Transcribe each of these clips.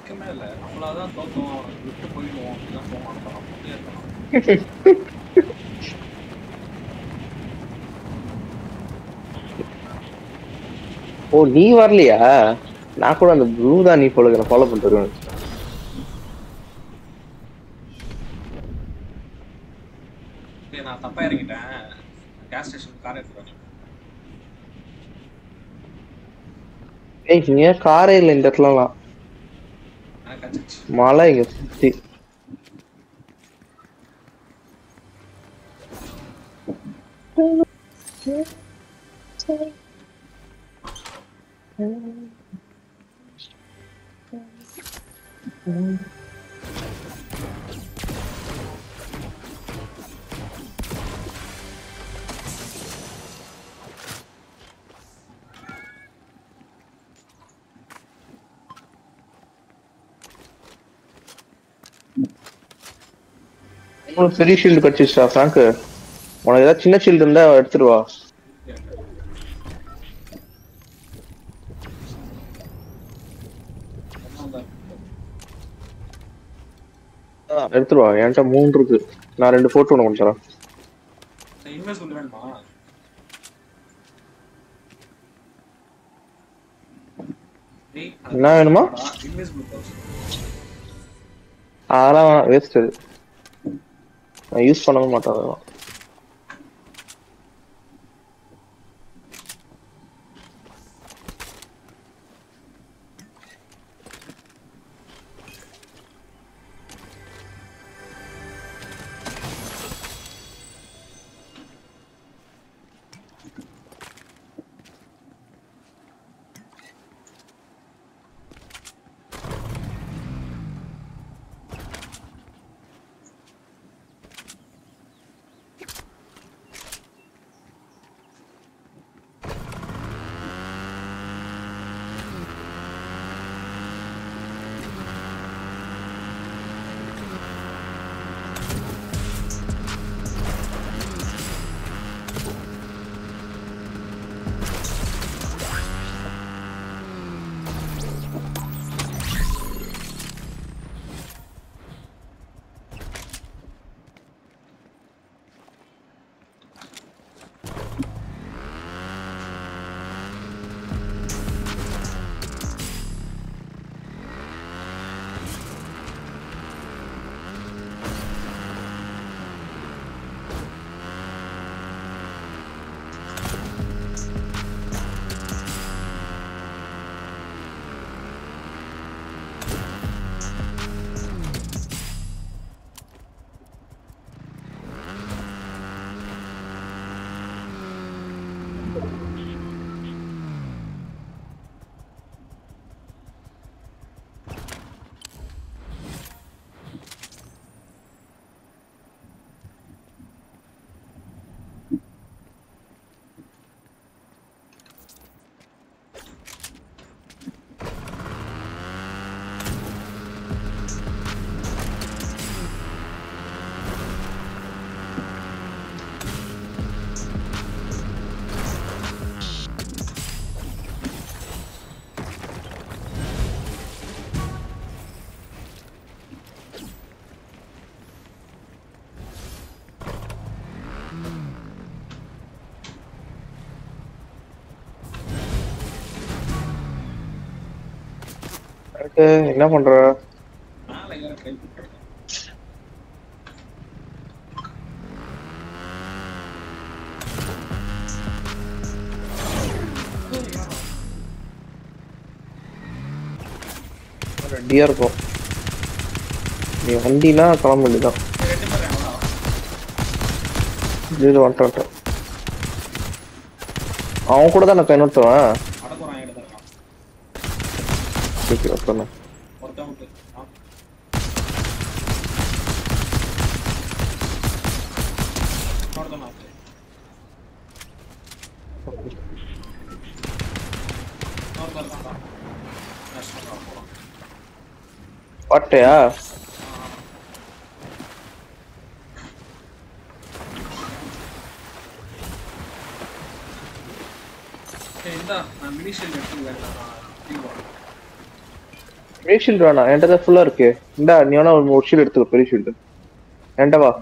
வெக்கமே இல்ல நம்மளாதான் தோத்தோம் அவனை விட்டு போயிடுவோம் அப்படிதான் போக மாட்டோம் அப்படியே இருக்கணும் ஓ நீ வரலையா நான் கூட அந்த ப்ளூ தான் நீ ஃபாலோ ஃபாலோ பண்ணிட்டு வருவேன் டேய், நான் தப்பா இறங்கிட்டேன் கேஸ் ஸ்டேஷன் கார் எடுத்துட்டு வரேன் ஏய் இங்க காரே இல்லை இந்த இடத்துலலாம் எனக்கு கச்சிச்சு மழை இங்க சுத்தி உங்களுக்கு பெரிய ஷீல்டு கிடைச்சிச்சா ஃப்ராங்க் உனக்கு ஏதாவது சின்ன ஷீல்டு இருந்தா எடுத்துட்டு வா எடுத்துட்டு வா என்கிட்ட மூணு இருக்கு நான் ரெண்டு போட்டோ உனக்கு கொண்டு தரேன் இன்வெஸ்ட்மெண்ட் வேணுமா டேய், அது என்ன வேணுமா? Investment pouch. அதெல்லாம் வேஸ்ட் அது நான் யூஸ் பண்ணவே மாட்டேன் அதெல்லாம் எனக்கு என்ன பண்ற மேல ஏற ட்ரை பண்றேன் ரெடியா இருக்கும் நீ வண்டினா கிளம்ப வேண்டியதான் ரெண்டு பேரும் எவ்வளோ இது வந்துட்டு வந்துட்டேன். அவன் கூட தான் நான் இன்னொருத்தவன் அடக்குறான் என்கிட்ட தான் இருக்கான் ஓகே ஒருத்தவன் ஒருத்தன் விட்டு ஆ. இன்னொருத்தன் knock. இன்னொருத்தன் இருக்கான்டா. கஷ்டம் தான் போறான். பாட்டையா ஏய், இந்தா, நான் mini shield எடுத்துக்கிறேன். நான் தூக்கி போடுறேன். பெரிய ஷீல்டு வேணாம் என்கிட்ட தான் ஃபுல்லா இருக்கு இந்தா நீ வேணா ஒரு ஒரு ஷீல்டு எடுத்துக்கோ பெரிய ஷீல்டு என்கிட்ட வா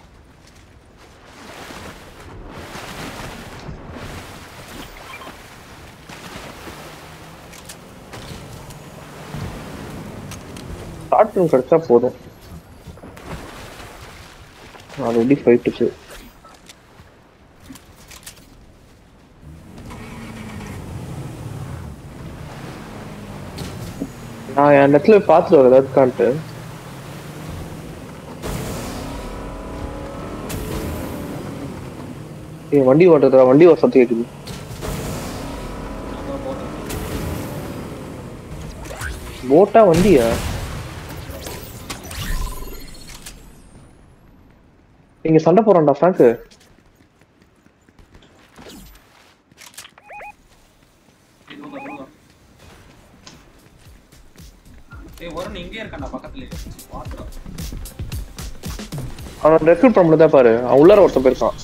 ஷார்ட் ரூம் கிடைச்சா போதும் ஆல்ரெடி ஃபைட்டுக்கு நான் என் இடத்துல பார்த்துட்டு வரேன் ஏதாவது இருக்கான்ட்டு ஏய் வண்டி ஓட்டுறதா வண்டி ஒரு சத்து கேக்குது அதான் போட்டேன் போட்டா வண்டியா இங்க சண்டை போறான்டா ஃப்ராங்க் இது உங்க bro. ஏய் வருண் இங்கே இருக்கான்டா பக்கத்துல பாத்துடா அவன் ரெக்ரூட் பண்ண முடியாதா பாரு அவன் உள்ளார ஒருத்தன் போயிருக்கான்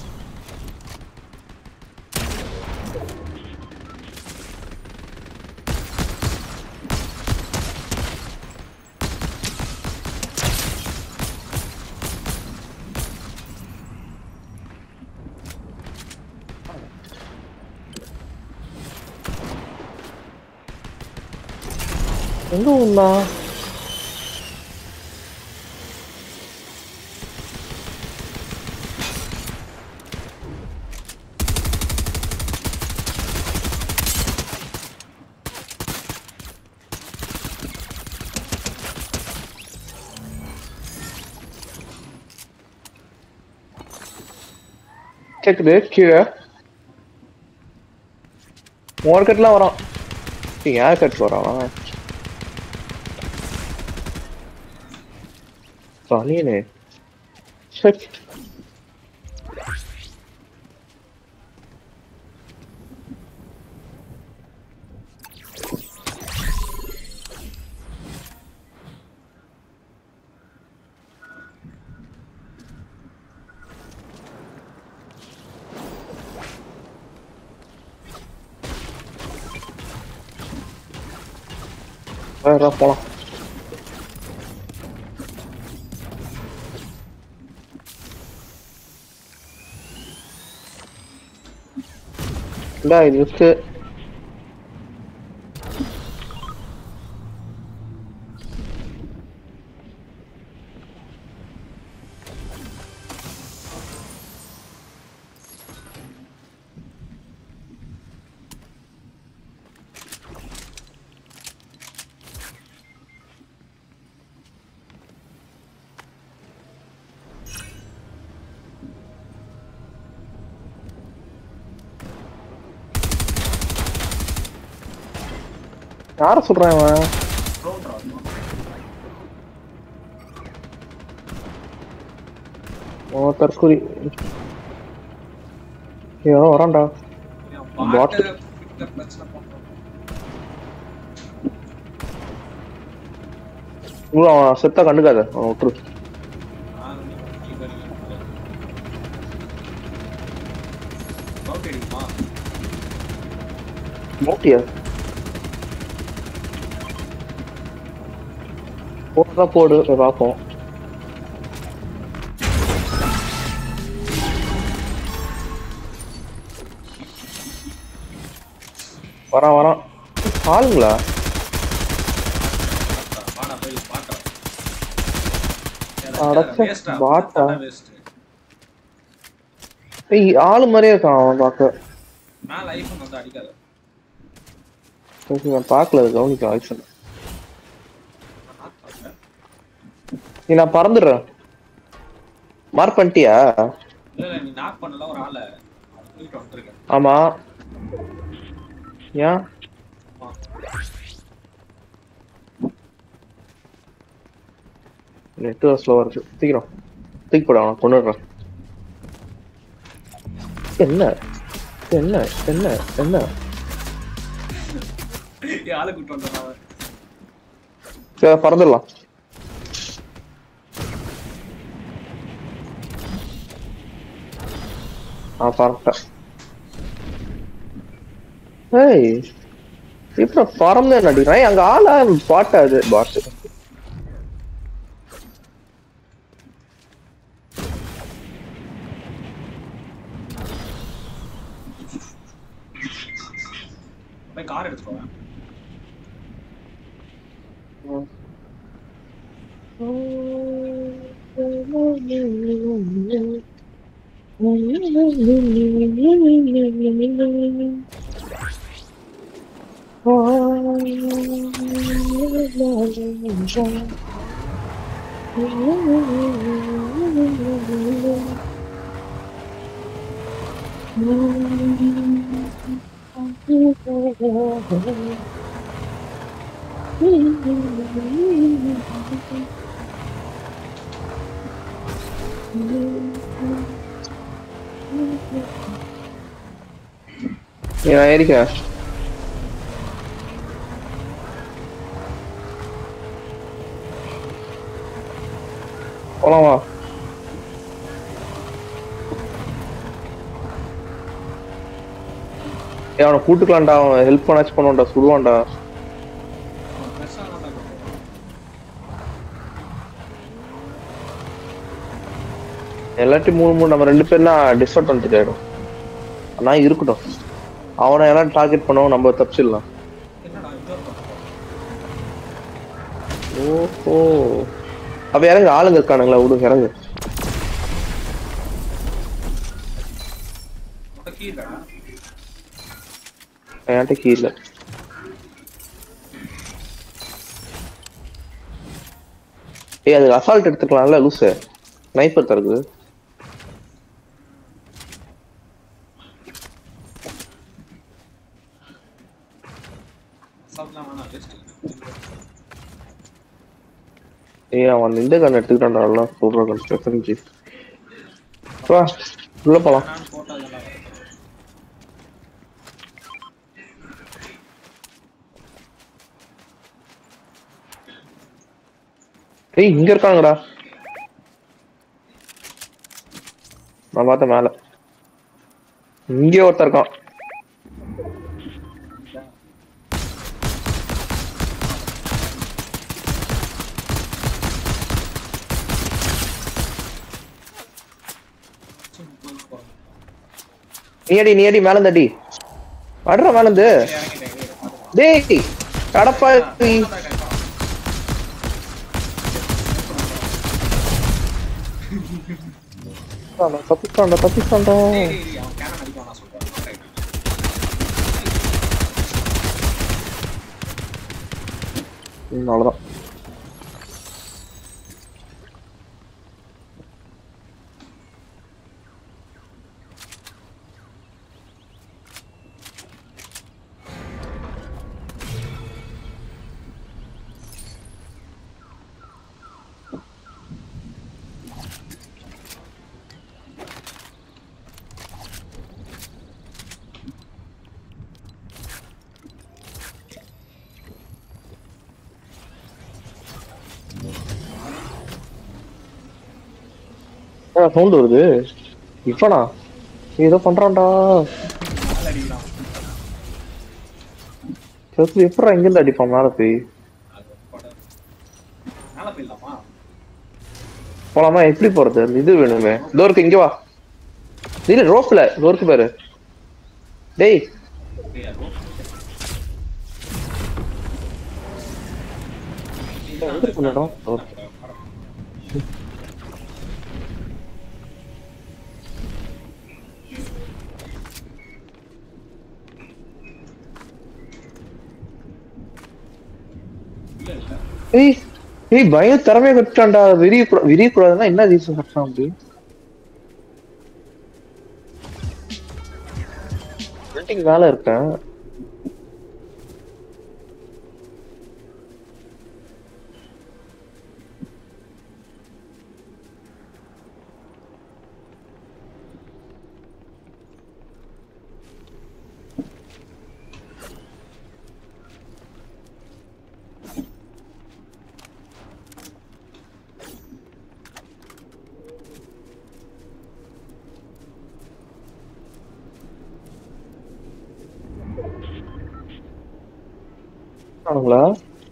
எங்க உண்டா கேக்குது கீழே உன் கட்லாம் வரான் ஏய், யார் கட் வரான் பனியனே சரி வேற போலாம் இந்தா இது இருக்கு யார சொல்றான் இவன் ரோட்ரா ஓ தற்கொலை ஏதோ வரான்டா Bot. பாட்டு பிரச்சனை பண்றான் இவ்வளோ அவன் செத்தா கண்டுக்காத அவன் விட்டுரு நான் இவர் அவுட் அடிக்குமா மோட்டியா போடுறா போடு போய் பார்ப்போம் வரான் வரான் ஆளுங்களா வாடா போய் பாட்டா அடச்சே, பாட்டா? வேஸ்ட் ஏய் ஆளு மாதிரியே இருக்கான் அவன் பார்க்க நான் லைஃப் வந்து அடிக்காத சரி, நான் பார்க்கல அது கவனிக்க ஆக்சுவலா நான் knock பண்ணல. நீ நான் பறந்துடுறேன் மார்க் பண்ணிட்டியா இல்ல இல்ல நீ நாக் பண்ணல ஒரு ஆளை தூக்கிட்டு வந்துருக்கேன் ஆமா ஏன் ஆமா. நெட் ஸ்லோவா இருக்கு சீக்கிரம் தூக்கி போட அவனை கொண்டுடுறேன் என்ன என்ன என்ன என்ன ஏய், ஆளை கூட்டு வந்தான் அவன் சரி பறந்துடலாம் ஆ பறந்துட்டேன் ஏய் இப்ப பறந்து நடிக்கிறான் அங்க ஆளா பாட்டாது பாஸ் போய் கார் எடுத்துக்கோங்க நீ நான் ஏறிக்கிறேன் போலாம் வா ஏய், அவனை கூட்டுக்கலாம்டா அவன் ஹெல்ப் பண்ணாச்சும் பண்ணுவான்டா சுடுவான்டா அவன் பெருசா தான் இருக்கும். எல்லாத்தையும் மூணு மூணு நம்ம ரெண்டு பேர்னா டிஸ்அட்வான்டேஜ் ஆயிடும் ஆனா இருக்கட்டும் அவனை எல்லாம் டார்கெட் பண்ணவும் நம்ம தப்பிச்சிடலாம் என்னடா இன்னொரு பக்கம் ஓஹோ அப்ப இறங்கு ஆளுங்க இருக்கானுங்களா விடு இறங்கு மொத்த கீழடா என்கிட்ட கீழே ஏய் அது அசால்ட் எடுத்துக்கலாம்ல லூசு ஸ்னைப்பர் தருக்கு சாப்பிடலாம் வேணாம் வேஸ்ட் ஏய் அவன் இந்த கன் எடுத்துக்கிட்டான்டா எல்லாம் சொல்ற கன் ஸ்டெஃபன்ஜி வா உள்ள போலாம் நான் போட்டோ இதெல்லாம் வருது. ஏய் இங்க இருக்காங்கடா நான் பார்த்த மேல இங்கே ஒருத்தன் இருக்கான் நீ அடி நீ அடி மேல அடி அடுற மேலந்து இறங்கிட்டேன் இரு, பாத்துக்கலாம். டேய் கடப்பா தப்பிச்சாண்டா தப்பிச்சாண்டா டேய், டேய், டேய், அவன் cannon அடிப்பான் நான் சொல்றேன். Right. ம், அவ்வளவுதான் சவுண்ட் வருது இப்பனா ஏதோ பண்றான்டா மேல அடிக்கிறான். செத்து எப்படா இங்கிருந்து அடிப்பான் மேல போய் அது படம். மேல போயிடலாமா போலாமா எப்படி போறது அந்த இது வேணுமே டோருக்கு இங்க வா இல்ல ரோப்ல டோருக்கு பாரு டேய் டேய், அது rope. எங்க இருக்கு இந்த இடம்? door. இல்ல, இல்ல. ஏய் ஏய் பய திறமைய கட்டான்டா விரிய விரிய கூடாதுன்னா என்ன ரீசன் கட்டான் அப்படி பில்டிங் மேல இருக்கேன் ஆனுங்களா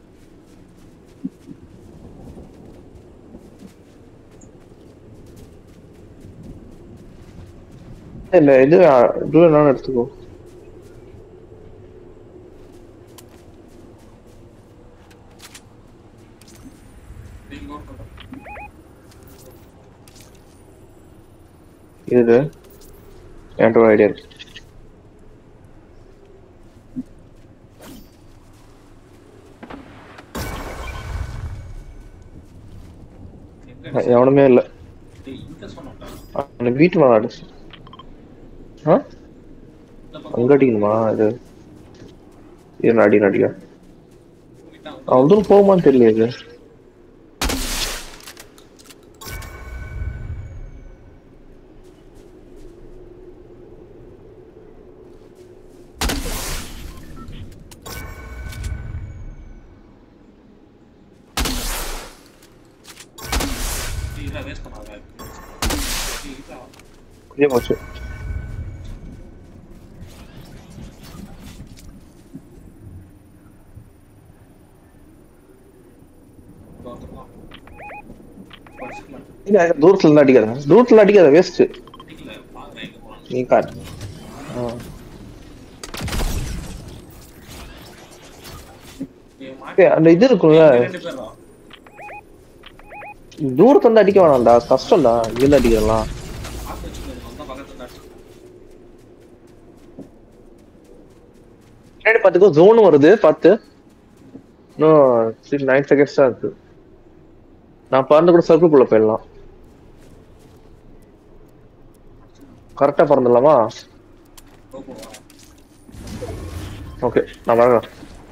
இல்ல இது இது வேணாலும் எடுத்துக்கோ நீங்க நோட் பண்ணுங்க இது என்கிட்ட ஒரு ஐடியா இருக்கு எங்க எவனுமே இல்ல டேய் இங்க சொன்னோம்டா அந்த வீட்டு மேல அடிச்சு ஆ இந்த பக்கம் அங்க அடிக்கணுமா இது இது அடி அடிக்கா போயிட்டான் அவ்வளோ தூரம் போகுமான்னு தெரியல இது டேய் வேஸ்ட் பண்ணாத டேய் இதா இதே போச்சு பார்த்துக்கலாம் படிச்சுக்கலாம் இல்ல தூரத்துல இருந்து அடிக்காத தூரத்துல அடிக்காத வேஸ்ட் இல்ல பாக்குறேன் எங்க போறாங்க நீ காட்டு ஆ. டேய் மாட்டி ஏய், அந்த இது இருக்கும்ல ரெண்டு பேரா தூரத்துல இருந்து அடிக்க வேணாம்டா கஷ்டம்டா இங்க அடிக்கலாம் ஆப் வச்சுக்கோங்க வந்தா பக்கத்துல அடிச்சு பின்னாடி பாத்துக்கோ ஜோன் வருது பார்த்து இன்னும் நைன் செகண்ட்ஸ் தான் இருக்கு நான் பறந்து கூட சர்க்கிள்குள்ள போயிடலாம் கரெக்டா பறந்துடலாமா போவா ஓகே நான் வரேன்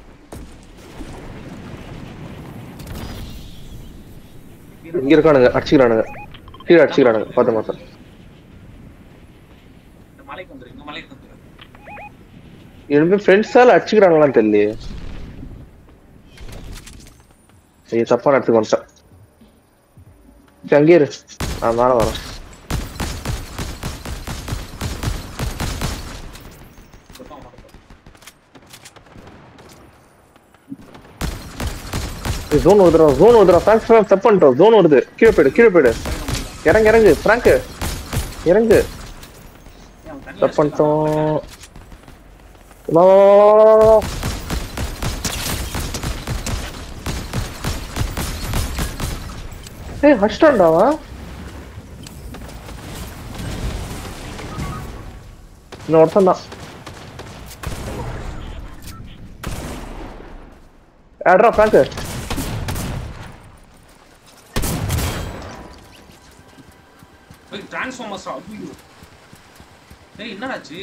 இங்க இருக்கானுங்க அடிச்சுக்கிறானுங்க கீழே அடிச்சுக்கிறானுங்க பார்த்து மாத்தம் இந்த மலைக்கு வந்துரு இந்த மலைக்கு வந்துரு ரெண்டு ஃப்ரெண்ட்ஸால அடிச்சுக்கிறாங்களான்னு தெரியலையே நீ தப்பா இடத்துக்கு வந்துட்டேன் சரி, அங்கேயே இரு நான் மேல வரேன் சுத்தம் மாட்டோம் ஜோன் வருதுடா ஜோன் வருதுடா ஃப்ராங்க் ஃப்ராங்க் தப்பு பண்ணிட்டோம் ஜோன் வருது கீழே போயிடு கீழே போயிடு இறங்கு இறங்கு ஃப்ராங்க் இறங்கு தப்பு பண்ணிட்டோம் வா, வா, வா, வா, வா, வா. ஏய் அடிச்சிட்டான்டா அவன் இன்னும் ஒருத்தன் தான் ஆட்ரா ஃப்ராங்க் போய் டிரான்ஸ்ஃபார்மர்ஸ் ஐயோ டேய் என்னடாச்சு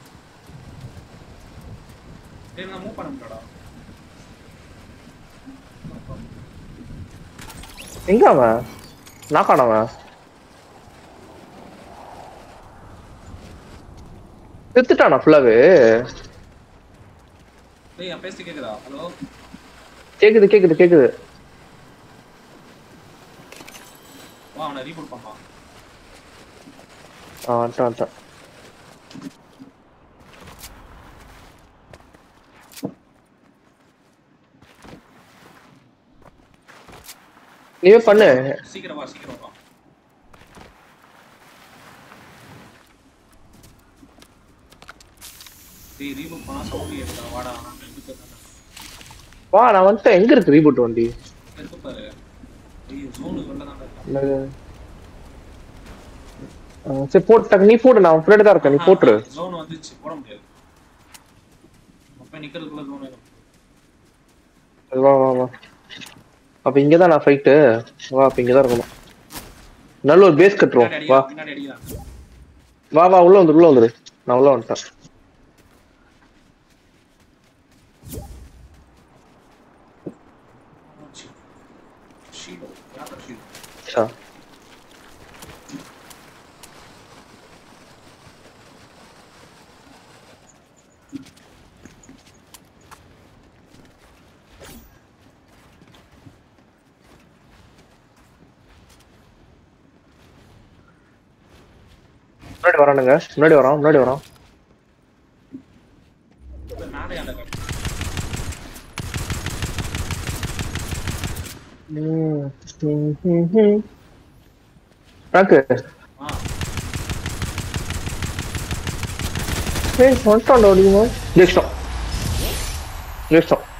டேய் நான் மூவ் பண்ண முடியலடா எங்க அவன் நான் காணவன் செத்துட்டானா ஃபுல்லாவே டேய் என் பேசி கேக்குதா ஹலோ கேக்குது கேக்குது கேக்குது வா அவனை ரீபூட் பண்ணலாம் ஆ வந்துட்டான் வந்துட்டான் நீவே பண்ணு சீக்கிரம் வா சீக்கிரம் வா டேய் ரீபூட் பண்ணா சவுண்ட் கேக்குதா வாடா நான் ரெண்டு பேர் தானே வா நான் வந்துட்டேன் எங்க இருக்கு ரீபூட் வண்டி இருக்கு பாரு டேய் ஜோனுக்கு வெளில தான் இருக்கா என்னது? ஆ, சரி போட்டு டக்கு நீ போடு நான் ஃப்ரெண்ட் தான் இருக்கேன் நீ போட்டுரு ஜோன் வந்துச்சு போட முடியாது அப்ப நிக்கிறதுக்குள்ள ஜோன் வேணும் வா வா வா அப்ப இங்கதான் நான் ஃபைட்டு வா அப்ப இங்கதான் இருக்கணும் நல்ல ஒரு பேஸ் கட்டுருவோம் பின்னாடி வா அடிக்கலாம் பின்னாடி அடிக்கலாம் வா வா உள்ள வந்துரு உள்ள வந்துரு நான் உள்ள வந்துட்டேன் ஷீடோ யாரா ஷீடோ சா. முன்னாடி வரானுங்க முன்னாடி வரோம் முன்னாடி வரோம் நானே அந்த ஃப்ராங்கு ஆ ஏய் வந்துட்டான்டா அடிக்குமா ஜெயிச்சிட்டோம் ஜெயிச்சிட்டோம்